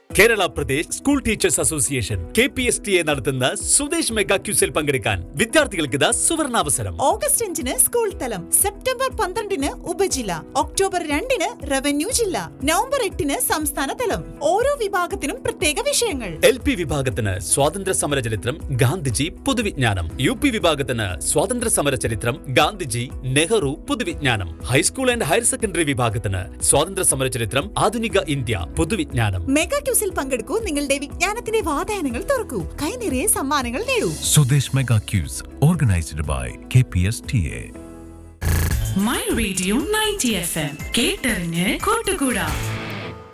Kerala Pradesh school teachers association K P S T A നടത്തുന്ന Swadesh mega ക്യൂസിൽ പങ്കെടുക്കാൻ വിദ്യാർത്ഥികൾക്ക് ഇതാ സുവർണാവസരം ഓഗസ്റ്റ് അഞ്ചിന് സ്കൂൾ തലം സെപ്റ്റംബർ പന്ത്രണ്ടിന് ഉപജില്ല ഒക്ടോബർ രണ്ടിന് റവന്യൂ ജില്ല നവംബർ എട്ടിന് സംസ്ഥാന തലം ഓരോ വിഭാഗത്തിനും പ്രത്യേക വിഷയങ്ങൾ എൽ പി വിഭാഗത്തിന് സ്വാതന്ത്ര്യ സമര ചരിത്രം ഗാന്ധിജി പൊതുവിജ്ഞാനം യു പി വിഭാഗത്തിന് സ്വാതന്ത്ര്യ സമര ചരിത്രം ഗാന്ധിജി നെഹ്റു പൊതുവിജ്ഞാനം ഹൈസ്കൂൾ ആൻഡ് ഹയർ സെക്കൻഡറി വിഭാഗത്തിന് സ്വാതന്ത്ര്യ സമര ചരിത്രം ആധുനിക ഇന്ത്യ പൊതുവിജ്ഞാനം മെഗാ ക്യൂസിൽ പങ്കെടുക്കൂ നിങ്ങളുടെ വിജ്ഞാനത്തിന്റെ വാതായനങ്ങൾ തുറക്കൂ കൈനിറയെ സമ്മാനങ്ങൾ നേടൂ Sudesh Mega Quiz, organized by KPSTA. My radio ninety F M കേട്ടറിഞ്ഞ് കൂട്ടുകൂടാ